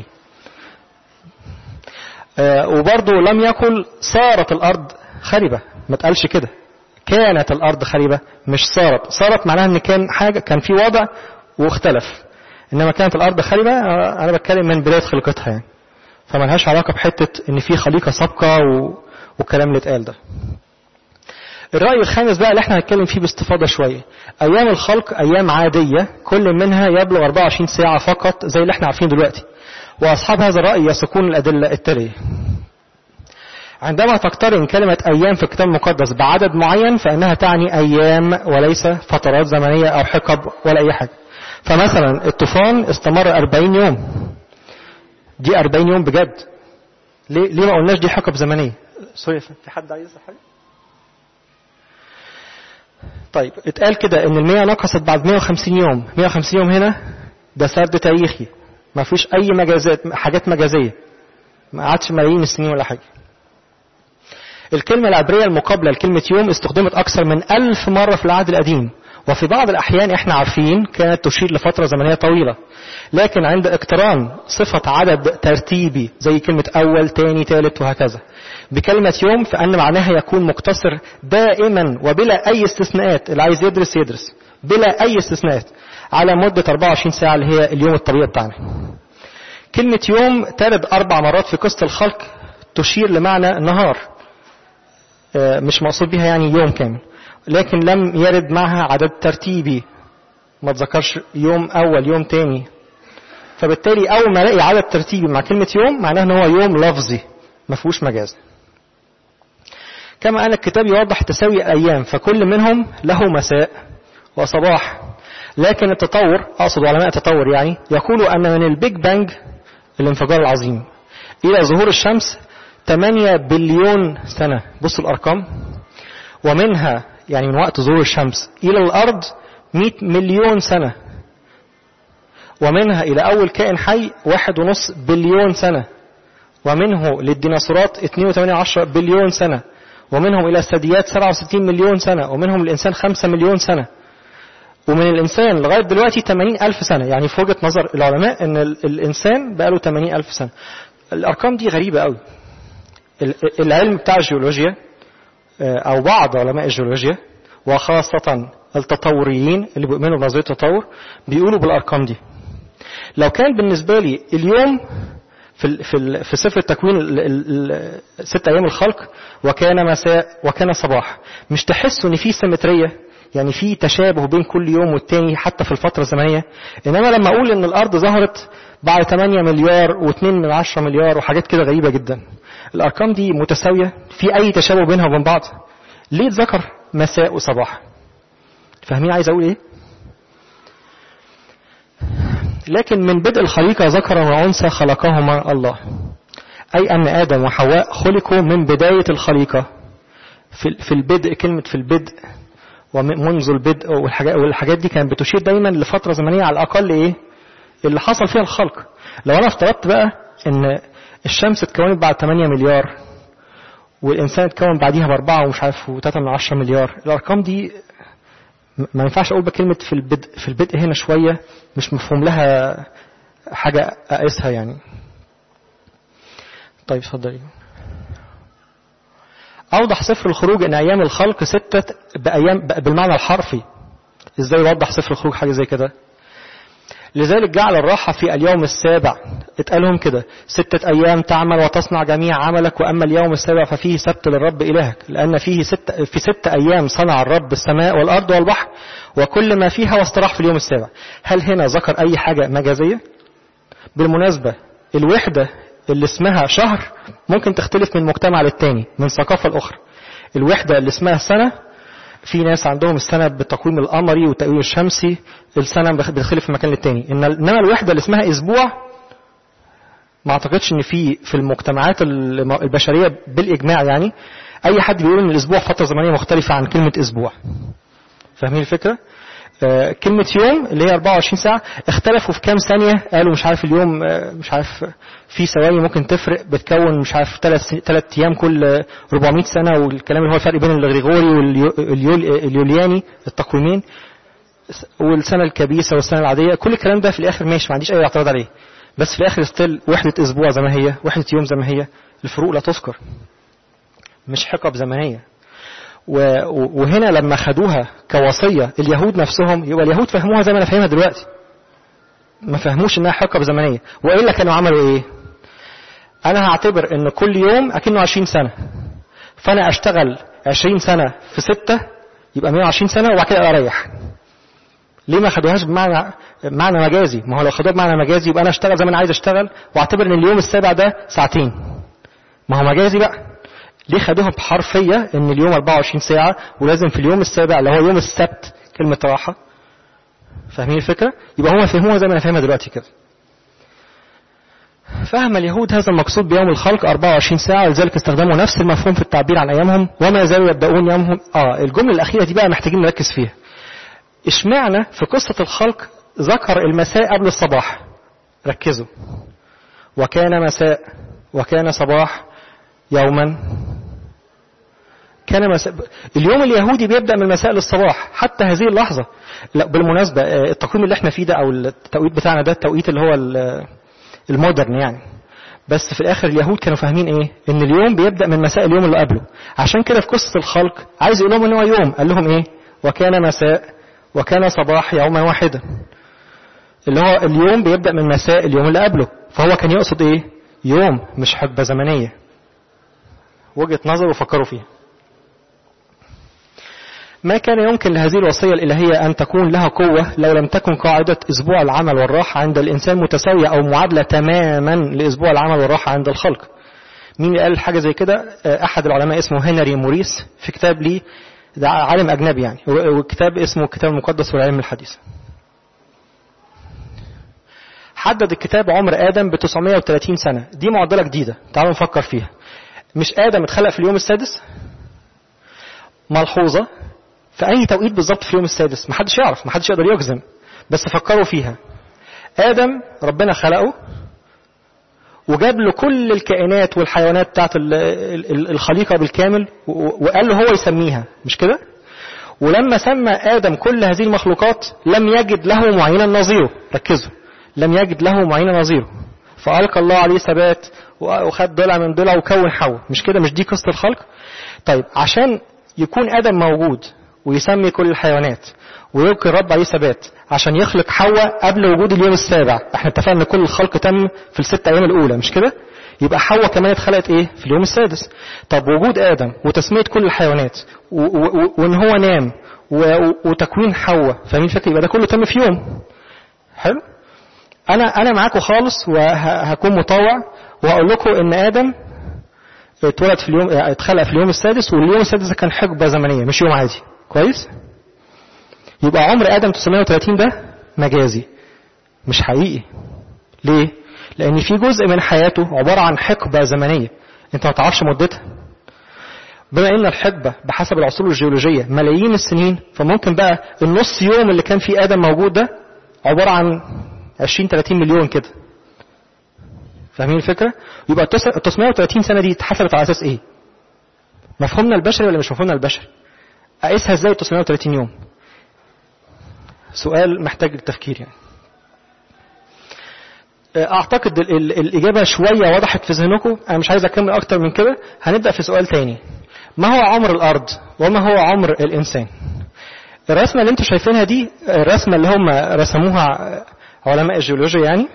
آه وبرضه لم يقل صارت الأرض خربة ما تقالش كده كانت الأرض خربة مش صارت صارت معناها ان كان حاجة كان في وضع واختلف انما كانت الأرض خربة آه انا بتكلم من بداية خلقتها يعني فملهاش علاقة بحتة ان في خليقة سابقة و... والكلام اللي اتقال ده الرأي الخامس بقى اللي احنا هنتكلم فيه باستفاضة شوية أيام الخلق أيام عادية كل منها يبلغ 24 ساعة فقط زي اللي احنا عارفين دلوقتي وأصحاب هذا الرأي يسقون الأدلة التالية عندما تقترن كلمة أيام في الكتاب المقدس بعدد معين فإنها تعني أيام وليس فترات زمنية أو حقب ولا أي حاجة فمثلا الطوفان استمر 40 يوم دي 40 يوم بجد ليه, ليه ما قلناش دي حقب زمنية سوري في حد عايز حاجة طيب اتقال كده ان المية نقصت بعد 150 يوم 150 يوم هنا ده سرد تاريخي ما فيش اي مجازات حاجات مجازية ما قعدش ملايين السنين ولا حاجة الكلمة العبرية المقابلة لكلمة يوم استخدمت أكثر من ألف مرة في العهد القديم وفي بعض الأحيان إحنا عارفين كانت تشير لفترة زمنية طويلة لكن عند اقتران صفة عدد ترتيبي زي كلمة أول تاني تالت وهكذا بكلمة يوم فأن معناها يكون مقتصر دائما وبلا أي استثناءات اللي عايز يدرس يدرس بلا أي استثناءات على مدة 24 ساعة اللي هي اليوم الطبيعي بتاعنا كلمة يوم ترد أربع مرات في قصة الخلق تشير لمعنى نهار مش مقصود بها يعني يوم كامل لكن لم يرد معها عدد ترتيبي ما تذكرش يوم أول يوم تاني فبالتالي أول ما الاقي عدد ترتيبي مع كلمة يوم معناه ان هو يوم لفظي ما فيهوش مجاز كما أن الكتاب يوضح تساوي الأيام فكل منهم له مساء وصباح لكن التطور أقصد علماء التطور يعني يقولوا أن من البيج بانج الانفجار العظيم إلى ظهور الشمس 8 بليون سنة بصوا الأرقام ومنها يعني من وقت ظهور الشمس إلى الأرض 100 مليون سنة ومنها إلى أول كائن حي واحد ونص بليون سنة ومنه للديناصورات 2.8 بليون سنة ومنهم إلى الثدييات 67 مليون سنة ومنهم الإنسان 5 مليون سنة ومن الإنسان لغاية دلوقتي 80 ألف سنة يعني في وجهة نظر العلماء أن الإنسان بقى له 80 ألف سنة الأرقام دي غريبة قوي العلم بتاع الجيولوجيا أو بعض علماء الجيولوجيا وخاصة التطوريين اللي بيؤمنوا بنظرية التطور بيقولوا بالأرقام دي لو كان بالنسبة لي اليوم في في في سفر التكوين ست ايام الخلق وكان مساء وكان صباح مش تحسوا ان في سيمتريه يعني في تشابه بين كل يوم والتاني حتى في الفتره الزمنيه انما لما اقول ان الارض ظهرت بعد 8 مليار و2 من 10 مليار وحاجات كده غريبه جدا الارقام دي متساويه في اي تشابه بينها وبين بعض ليه ذكر مساء وصباح فاهمين عايز اقول ايه لكن من بدء الخليقة ذكر وأنثى خلقهما الله أي أن آدم وحواء خلقوا من بداية الخليقة في البدء كلمة في البدء ومنذ البدء والحاجات, والحاجات دي كانت بتشير دايما لفترة زمنية على الأقل إيه اللي حصل فيها الخلق لو انا افترضت بقى ان الشمس اتكونت بعد 8 مليار والانسان اتكون بعديها باربعه ومش عارف و3 من 10 مليار الارقام دي ما ينفعش اقول بكلمه في البدء في البدء هنا شويه مش مفهوم لها حاجه اقيسها يعني طيب اتفضلي اوضح سفر الخروج ان ايام الخلق سته بايام بالمعنى الحرفي ازاي يوضح سفر الخروج حاجه زي كده لذلك جعل الراحة في اليوم السابع اتقالهم كده ستة أيام تعمل وتصنع جميع عملك وأما اليوم السابع ففيه سبت للرب إلهك لأن فيه ست في ست أيام صنع الرب السماء والأرض والبحر وكل ما فيها واستراح في اليوم السابع هل هنا ذكر أي حاجة مجازية بالمناسبة الوحدة اللي اسمها شهر ممكن تختلف من مجتمع للتاني من ثقافة الأخرى الوحدة اللي اسمها سنة في ناس عندهم السنة بالتقويم القمري والتقويم الشمسي السنة بتختلف من مكان للتاني إنما الوحدة اللي اسمها أسبوع ما أعتقدش إن في في المجتمعات البشرية بالإجماع يعني أي حد بيقول إن الأسبوع فترة زمنية مختلفة عن كلمة أسبوع فاهمين الفكرة؟ آه كلمة يوم اللي هي 24 ساعة اختلفوا في كام ثانية قالوا مش عارف اليوم آه مش عارف في ثواني ممكن تفرق بتكون مش عارف ثلاث أيام كل 400 سنة والكلام اللي هو الفرق بين الغريغوري واليولياني التقويمين والسنة الكبيسة والسنة العادية كل الكلام ده في الآخر ماشي ما عنديش أي اعتراض عليه بس في الآخر ستيل وحدة أسبوع زي ما هي وحدة يوم زي ما هي الفروق لا تذكر مش حقب زمنية وهنا لما خدوها كوصية اليهود نفسهم يبقى اليهود فهموها زي ما أنا فاهمها دلوقتي ما فهموش إنها حقب زمنية وإلا كانوا عملوا إيه أنا هعتبر إن كل يوم أكنه 20 سنة فأنا أشتغل 20 سنة في ستة يبقى 120 سنة وبعد كده أريح ليه ما خدوهاش بمعنى معنى مجازي ما هو لو خدوها بمعنى مجازي يبقى أنا أشتغل زي ما أنا عايز أشتغل وأعتبر إن اليوم السابع ده ساعتين ما هو مجازي بقى ليه خدوها بحرفية ان اليوم 24 ساعة ولازم في اليوم السابع اللي هو يوم السبت كلمة راحة فاهمين الفكرة يبقى هم فهموها زي ما انا فاهمها دلوقتي كده فهم اليهود هذا المقصود بيوم الخلق 24 ساعة ولذلك استخدموا نفس المفهوم في التعبير عن أيامهم وما زالوا يبدأون يومهم آه الجملة الأخيرة دي بقى محتاجين نركز فيها اشمعنى في قصة الخلق ذكر المساء قبل الصباح ركزوا وكان مساء وكان صباح يوما كان مساء اليوم اليهودي بيبدأ من المساء للصباح حتى هذه اللحظة لا بالمناسبة التقويم اللي احنا فيه ده او التوقيت بتاعنا ده التوقيت اللي هو المودرن يعني بس في الاخر اليهود كانوا فاهمين ايه ان اليوم بيبدأ من مساء اليوم اللي قبله عشان كده في قصة الخلق عايز يقول لهم ان هو يوم قال لهم ايه وكان مساء وكان صباح يوما واحدا اللي هو اليوم بيبدأ من مساء اليوم اللي قبله فهو كان يقصد ايه يوم مش حقبة زمنية وجهة نظر وفكروا فيها ما كان يمكن لهذه الوصية الإلهية أن تكون لها قوة لو لم تكن قاعدة أسبوع العمل والراحة عند الإنسان متساوية أو معادلة تماما لأسبوع العمل والراحة عند الخلق مين اللي قال حاجة زي كده أحد العلماء اسمه هنري موريس في كتاب ليه ده عالم أجنبي يعني وكتاب اسمه الكتاب المقدس والعلم الحديث حدد الكتاب عمر آدم ب 930 سنة دي معضلة جديدة تعالوا نفكر فيها مش آدم اتخلق في اليوم السادس ملحوظة في أي توقيت بالظبط في اليوم السادس محدش يعرف محدش يقدر يجزم بس فكروا فيها آدم ربنا خلقه وجاب له كل الكائنات والحيوانات بتاعت الخليقة بالكامل وقال له هو يسميها مش كده ولما سمى آدم كل هذه المخلوقات لم يجد له معينا نظيره ركزوا لم يجد له معينا نظيره فألقى الله عليه ثبات وخد ضلع من ضلع وكون حواء مش كده مش دي قصة الخلق طيب عشان يكون آدم موجود ويسمي كل الحيوانات ويلقي الرب عليه ثبات عشان يخلق حواء قبل وجود اليوم السابع احنا اتفقنا ان كل الخلق تم في الست ايام الاولى مش كده يبقى حواء كمان اتخلقت ايه في اليوم السادس طب وجود ادم وتسميه كل الحيوانات وان هو نام وتكوين حواء فاهمين الفكره يبقى ده كله تم في يوم حلو انا انا معاكم خالص وهكون مطوع واقول لكم ان ادم اتولد في اليوم اتخلق في اليوم السادس واليوم السادس كان حقبه زمنيه مش يوم عادي كويس يبقى عمر ادم 930 ده مجازي مش حقيقي ليه لان في جزء من حياته عباره عن حقبه زمنيه انت ما تعرفش مدتها بما ان الحقبه بحسب العصور الجيولوجيه ملايين السنين فممكن بقى النص يوم اللي كان فيه ادم موجود ده عباره عن 20 30 مليون كده فاهمين الفكرة يبقى ال 930 سنة دي اتحسبت على أساس إيه مفهومنا البشري ولا مش مفهومنا البشري أقيسها إزاي 930 يوم سؤال محتاج التفكير يعني اعتقد ال ال الاجابه شويه وضحت في ذهنكم انا مش عايز اكمل اكتر من كده هنبدا في سؤال تاني ما هو عمر الارض وما هو عمر الانسان الرسمه اللي انتم شايفينها دي الرسمه اللي هم رسموها علماء الجيولوجيا يعني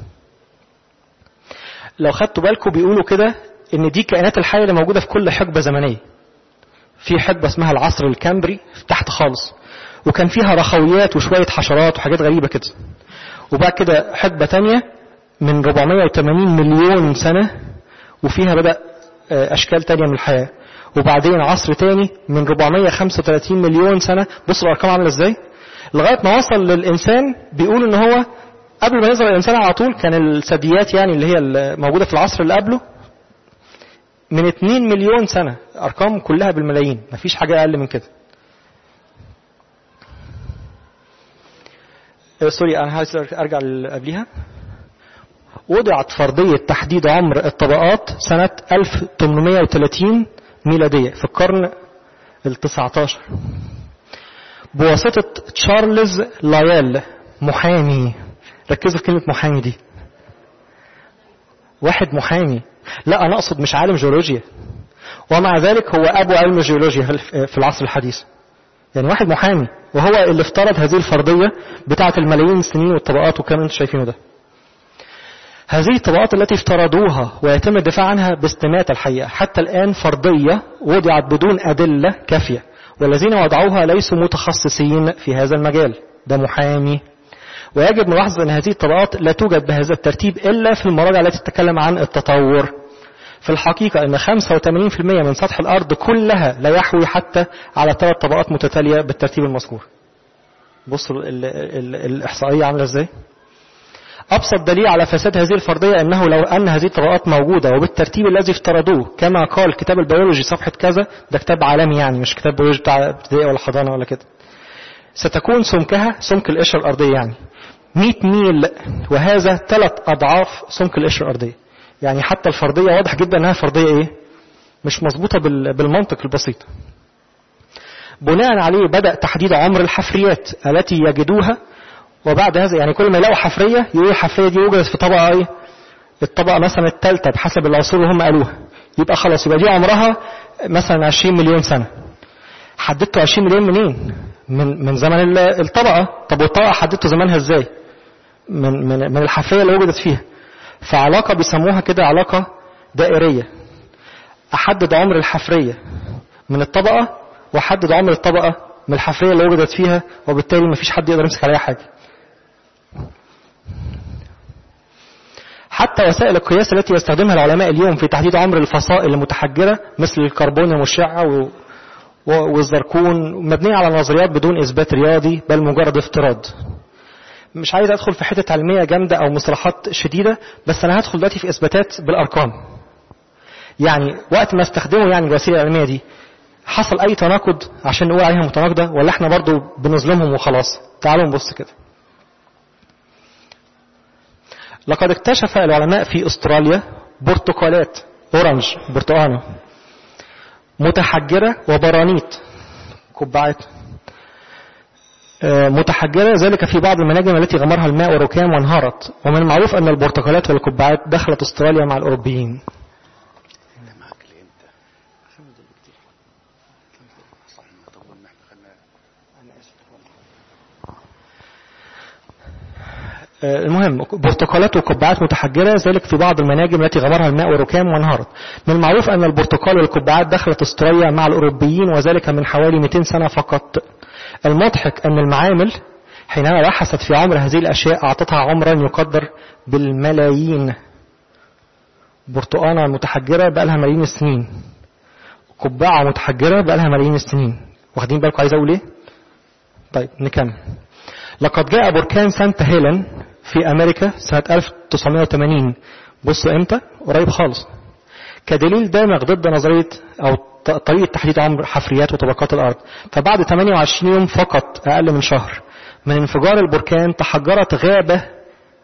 لو خدتوا بالكم بيقولوا كده ان دي كائنات الحيه اللي موجوده في كل حقبه زمنيه في حقبه اسمها العصر الكامبري تحت خالص وكان فيها رخويات وشويه حشرات وحاجات غريبه كده وبعد كده حقبه تانية من 480 مليون سنة وفيها بدأ أشكال تانية من الحياة وبعدين عصر تاني من 435 مليون سنة بصوا الأرقام عاملة إزاي لغاية ما وصل للإنسان بيقول إن هو قبل ما يظهر الإنسان على طول كان الثدييات يعني اللي هي الموجودة في العصر اللي قبله من 2 مليون سنة أرقام كلها بالملايين مفيش حاجة أقل من كده سوري أنا عايز أرجع اللي قبليها وضعت فرضية تحديد عمر الطبقات سنة 1830 ميلادية في القرن ال 19 بواسطة تشارلز لايل محامي ركزوا في كلمة محامي دي واحد محامي لا أنا أقصد مش عالم جيولوجيا ومع ذلك هو أبو علم الجيولوجيا في العصر الحديث يعني واحد محامي وهو اللي افترض هذه الفرضية بتاعة الملايين السنين والطبقات والكلام اللي انتم شايفينه ده هذه الطبقات التي افترضوها ويتم الدفاع عنها باستماتة الحقيقة حتى الآن فرضية وضعت بدون أدلة كافية والذين وضعوها ليسوا متخصصين في هذا المجال ده محامي ويجب ملاحظة أن هذه الطبقات لا توجد بهذا الترتيب إلا في المراجع التي تتكلم عن التطور في الحقيقة أن 85% من سطح الأرض كلها لا يحوي حتى على ثلاث طبقات متتالية بالترتيب المذكور بصوا ال ال الإحصائية عاملة إزاي أبسط دليل على فساد هذه الفرضية أنه لو أن هذه الطبقات موجودة وبالترتيب الذي افترضوه كما قال كتاب البيولوجي صفحة كذا ده كتاب عالمي يعني مش كتاب بيولوجي بتاع ابتدائي ولا حضانة ولا كده ستكون سمكها سمك القشرة الأرضية يعني 100 ميل وهذا ثلاث أضعاف سمك القشرة الأرضية يعني حتى الفرضية واضح جدا أنها فرضية إيه مش مظبوطة بالمنطق البسيط بناء عليه بدأ تحديد عمر الحفريات التي يجدوها وبعد هذا يعني كل ما يلاقوا حفرية يقولوا الحفرية دي وجدت في طبقة ايه الطبقة مثلا الثالثة بحسب العصور اللي هم قالوها يبقى خلاص يبقى دي عمرها مثلا 20 مليون سنة حددتوا 20 مليون منين من من زمن الطبقة طب والطبقة حددتوا زمانها ازاي من من من الحفرية اللي وجدت فيها فعلاقة بيسموها كده علاقة دائرية أحدد عمر الحفرية من الطبقة وأحدد عمر الطبقة من الحفرية اللي وجدت فيها وبالتالي مفيش حد يقدر يمسك عليها حاجة حتى وسائل القياس التي يستخدمها العلماء اليوم في تحديد عمر الفصائل المتحجرة مثل الكربون المشعة و... والزركون مبنية على نظريات بدون إثبات رياضي بل مجرد افتراض مش عايز أدخل في حتة علمية جامدة أو مصطلحات شديدة بس أنا هدخل دلوقتي في إثباتات بالأرقام يعني وقت ما استخدموا يعني الوسيلة العلمية دي حصل أي تناقض عشان نقول عليها متناقضة ولا احنا برضو بنظلمهم وخلاص تعالوا نبص كده لقد اكتشف العلماء في استراليا برتقالات اورنج برتقانة متحجرة وبرانيت قبعات متحجرة ذلك في بعض المناجم التي غمرها الماء وركام وانهارت ومن المعروف أن البرتقالات والقبعات دخلت استراليا مع الأوروبيين المهم برتقالات وقبعات متحجرة ذلك في بعض المناجم التي غمرها الماء وركام وانهارت من المعروف أن البرتقال والقبعات دخلت استراليا مع الأوروبيين وذلك من حوالي 200 سنة فقط المضحك أن المعامل حينما بحثت في عمر هذه الأشياء أعطتها عمرا يقدر بالملايين برتقانة متحجرة بقى لها ملايين السنين قبعة متحجرة بقى لها ملايين السنين واخدين بالكم عايز أقول إيه طيب نكمل لقد جاء بركان سانتا هيلين في أمريكا سنة 1980 بصوا إمتى قريب خالص كدليل دامغ ضد نظرية أو طريقة تحديد عمر حفريات وطبقات الأرض فبعد 28 يوم فقط أقل من شهر من انفجار البركان تحجرت غابة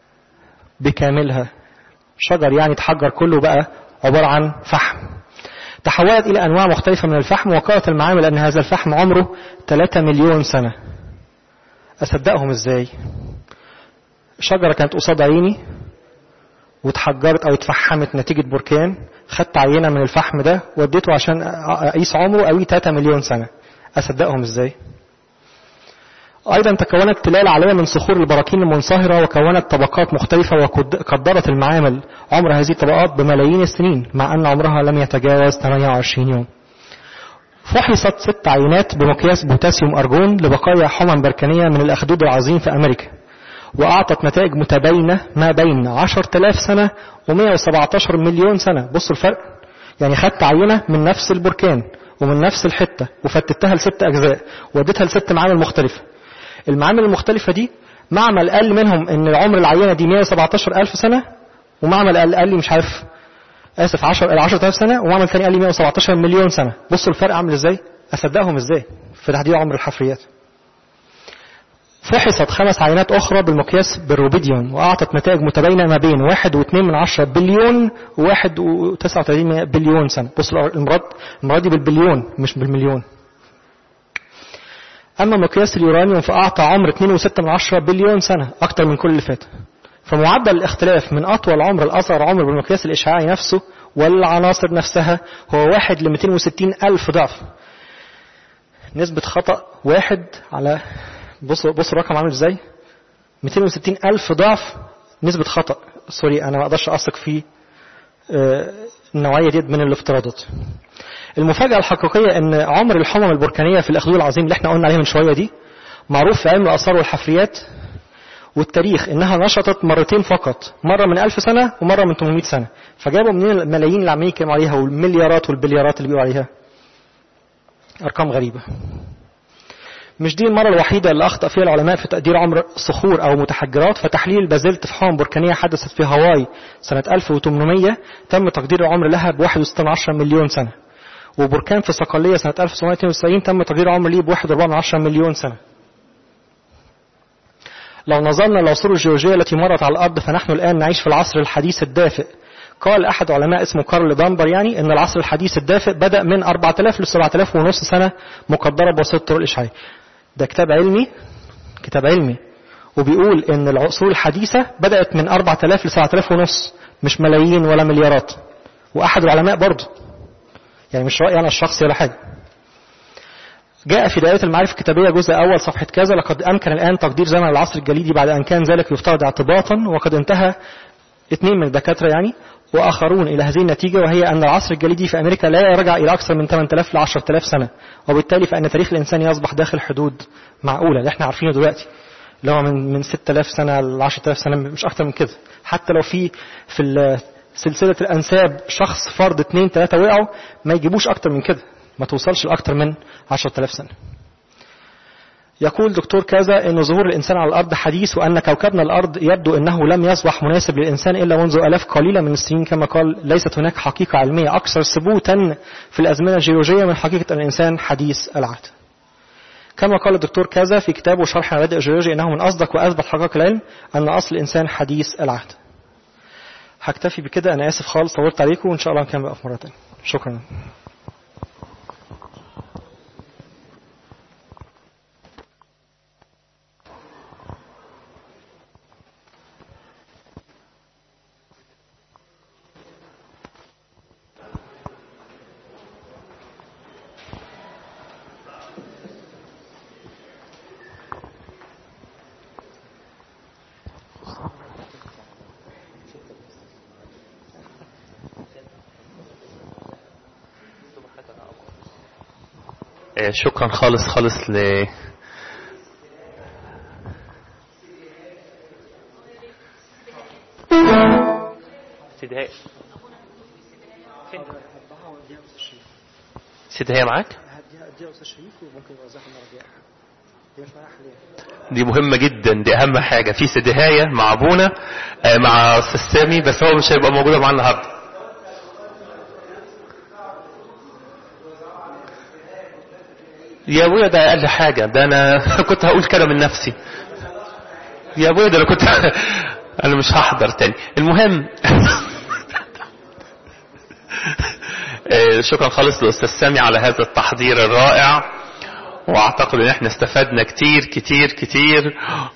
بكاملها شجر يعني تحجر كله بقى عبارة عن فحم تحولت إلى أنواع مختلفة من الفحم وقالت المعامل أن هذا الفحم عمره 3 مليون سنة أصدقهم إزاي شجرة كانت قصاد عيني واتحجرت أو اتفحمت نتيجة بركان خدت عينة من الفحم ده وديته عشان أقيس عمره قوي 3 مليون سنة أصدقهم إزاي أيضا تكونت تلال عالية من صخور البراكين المنصهرة وكونت طبقات مختلفة وقدرت المعامل عمر هذه الطبقات بملايين السنين مع أن عمرها لم يتجاوز 28 يوم فحصت ست عينات بمقياس بوتاسيوم أرجون لبقايا حمم بركانية من الأخدود العظيم في أمريكا وأعطت نتائج متباينة ما بين 10000 سنة و117 مليون سنة بصوا الفرق يعني خدت عينة من نفس البركان ومن نفس الحتة وفتتها لست أجزاء وديتها لست معامل مختلفة المعامل المختلفة دي معمل قال منهم ان عمر العينة دي 117 ألف سنة ومعمل قال, قال لي مش عارف آسف 10 10000 سنة ومعمل ثاني قال لي 117 مليون سنة بصوا الفرق عامل ازاي أصدقهم ازاي في تحديد عمر الحفريات فحصت خمس عينات أخرى بالمقياس بالروبيديون وأعطت نتائج متباينة ما بين واحد واثنين من عشرة بليون وواحد وتسعة وثلاثين بليون سنة بصوا المراد المراد دي بالبليون مش بالمليون أما مقياس اليورانيوم فأعطى عمر 2.6 من عشرة بليون سنة أكتر من كل اللي فات فمعدل الاختلاف من أطول عمر لأصغر عمر بالمقياس الإشعاعي نفسه والعناصر نفسها هو واحد ل 260 ألف ضعف نسبة خطأ واحد على بص بص الرقم عامل ازاي 260 ألف ضعف نسبة خطأ سوري أنا ما أقدرش أثق في النوعية دي من الافتراضات المفاجأة الحقيقية أن عمر الحمم البركانية في الأخدود العظيم اللي احنا قلنا عليه من شوية دي معروف في علم الآثار والحفريات والتاريخ إنها نشطت مرتين فقط مرة من ألف سنة ومرة من 800 سنة فجابوا منين الملايين اللي عمالين يتكلموا عليها والمليارات والبليارات اللي بيقولوا عليها أرقام غريبة مش دي المرة الوحيدة اللي أخطأ فيها العلماء في تقدير عمر صخور أو متحجرات فتحليل البازلت في حمم بركانية حدثت في هاواي سنة 1800 تم تقدير العمر لها ب 1.6 مليون سنة وبركان في صقلية سنة 1992 تم تقدير عمر ليه ب 1.4 مليون سنة لو نظرنا للعصور الجيولوجية التي مرت على الأرض فنحن الآن نعيش في العصر الحديث الدافئ قال أحد علماء اسمه كارل دامبر يعني أن العصر الحديث الدافئ بدأ من 4000 ل 7000 ونص سنة مقدرة بواسطة الطرق الإشعاعية ده كتاب علمي كتاب علمي وبيقول ان العصور الحديثة بدأت من 4000 ل 7000 ونص مش ملايين ولا مليارات واحد العلماء برضه يعني مش رأيي انا الشخصي ولا حاجة جاء في دائرة المعارف الكتابية جزء أول صفحة كذا لقد أمكن الآن تقدير زمن العصر الجليدي بعد أن كان ذلك يفترض اعتباطا وقد انتهى اثنين من الدكاترة يعني وآخرون إلى هذه النتيجة وهي أن العصر الجليدي في أمريكا لا يرجع إلى أكثر من 8000 ل 10000 سنة وبالتالي فإن تاريخ الإنسان يصبح داخل حدود معقولة اللي احنا عارفينه دلوقتي اللي هو من من 6000 سنة ل 10000 سنة مش أكتر من كده حتى لو في في سلسلة الأنساب شخص فرد اثنين ثلاثة وقعوا ما يجيبوش أكتر من كده ما توصلش لأكتر من 10000 سنة يقول دكتور كذا أن ظهور الإنسان على الأرض حديث وأن كوكبنا الأرض يبدو أنه لم يصبح مناسب للإنسان إلا منذ ألاف قليلة من السنين كما قال ليست هناك حقيقة علمية أكثر ثبوتا في الأزمنة الجيولوجية من حقيقة أن الإنسان حديث العهد كما قال الدكتور كذا في كتابه شرح مبادئ الجيولوجيا أنه من أصدق وأثبت حقائق العلم أن أصل الإنسان حديث العهد هكتفي بكده أنا آسف خالص طولت عليكم وإن شاء الله نكمل بقى في مرة تانية شكرا شكرا خالص خالص ل سيدهاء سيدهاء معاك دي مهمة جدا دي أهم حاجة في سيدهاية مع أبونا آه مع أستاذ سامي بس هو مش هيبقى موجودة معانا النهارده يا ابويا ده اقل حاجة ده انا كنت هقول كده من نفسي يا ابويا ده انا كنت انا مش هحضر تاني المهم آه، شكرا خالص للاستاذ سامي على هذا التحضير الرائع واعتقد ان احنا استفدنا كتير كتير كتير